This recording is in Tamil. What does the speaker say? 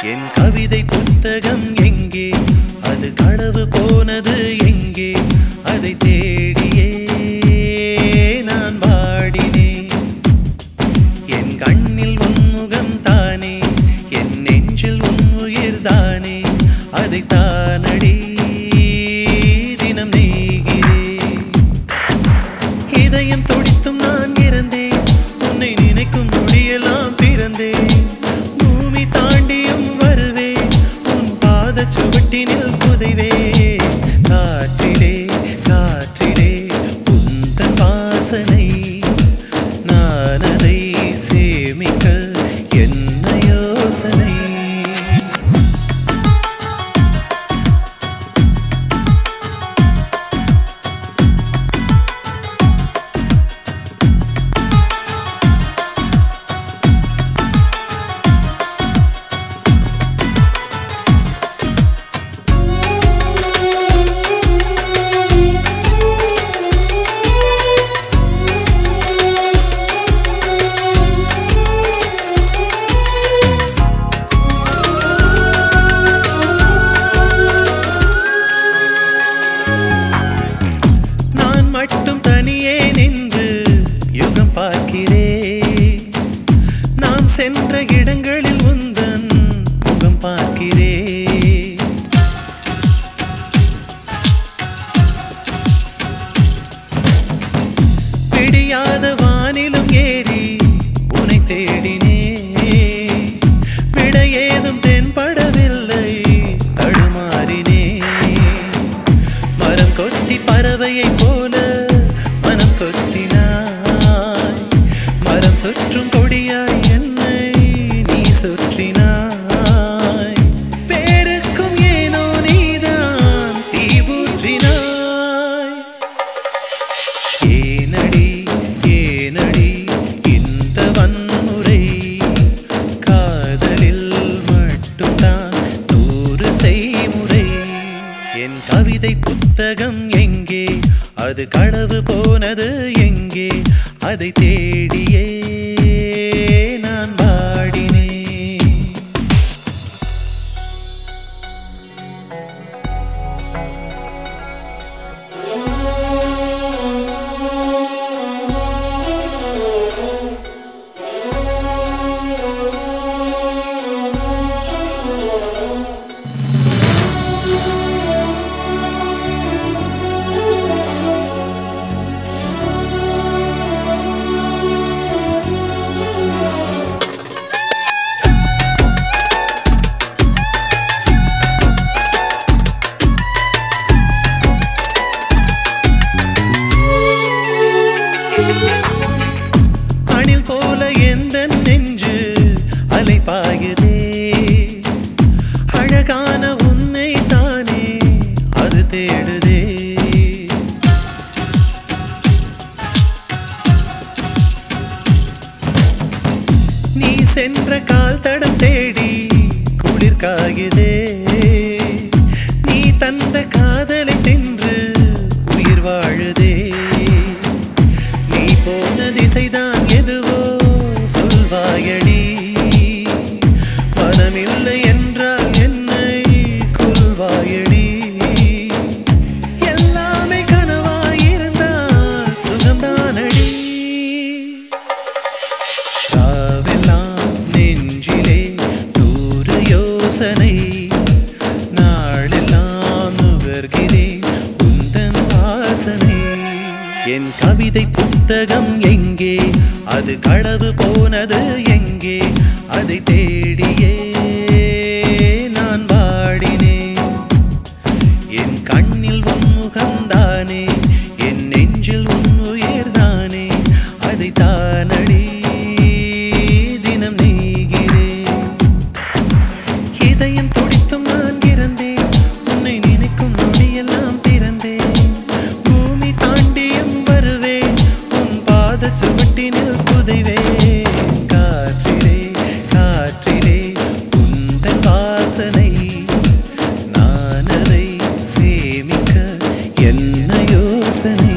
என் கவிதை புத்தகம் எங்கே அது களவு போனது எங்கே அதை தேடியே நான் வாடினேன் என் கண்ணில் உன்முகம் தானே என் நெஞ்சில் உன் உயிர் தானே அதை தானடி தினம் நெய்கிறேன் இதயம் துடித்தும் நான் இறந்தேன் உன்னை நினைக்கும் நொடியெல்லாம் பிறந்தேன் பூமி தாண்டியும் வருவேன் உன் பாத சுவட்டினில் புதைவே காற்றிலே காற்றிலே உந்தன் வாசனை நான் அதை சேமிக்க என்ன யோசனை நான் மட்டும் தனியே நின்று யுகம் பார்க்கிறேன் நாம் சென்ற இடங்களில் உந்தன் முகம் பார்க்கிறேன் பிடியாத வானிலும் ஏறி உனை தேடினே விட ஏதும் தென்படவில்லை தடுமாறினே மரம் கொத்தி பறவையைப் போல மனம் கொத்தினாய் மரம் சுற்றும் கொடியாய் என்னை நீ சுற்றினாய் பேருக்கும் ஏனோ நீதான் தீ ஊற்றினாய் ஏனடி ஏனடி இந்த வன்முறை காதலில் மட்டும்தான் நூறு செய்முறை என் கவிதை புத்தகம் எங்கே அது களவு போனது எங்கே அதை தேடியே நான் பாடினேன் அணில் போல எந்த நெஞ்சு அலை பாயுதே அழகான உன்னை தானே அது தேடுதே நீ சென்ற கால் தடம் தேடி குளிர் காயுதே நீ தந்த காதலை தின்று உயிர் வாழுதே நீ போன திசைதான் எதுவோ சொல்வாயடி மனமில்லை என்றால் என்னை கொல்வாயடி எல்லாமே கனவாயிருந்தால் சுகம்தானடி ராவெல்லாம் நெஞ்சிலே நூறு யோசனை நாளெல்லாம் நுகர்கிறேன் உந்தன் வாசனை என் கவிதை புத்தகம் எங்கே அது களவு போனது எங்கே அதை தேடியே நான் வாடினேன் என் கண்ணில் உன் முகம்தானே என் நெஞ்சில் உன் உயிர் தானே அதை தானடி தினம் நெய்கிறேன் இதயம் துடித்தும் நான் இறந்தேன் உன்னை நினைக்கும் நொடியெல்லாம் பிறந்தேன் பூமி தாண்டியும் வருவேன் உன் பாத சுவட்டினில் புதைவேன் காற்றிலே காற்றிலே உந்தன் வாசனை நான் அதை சேமிக்க என்ன யோசனை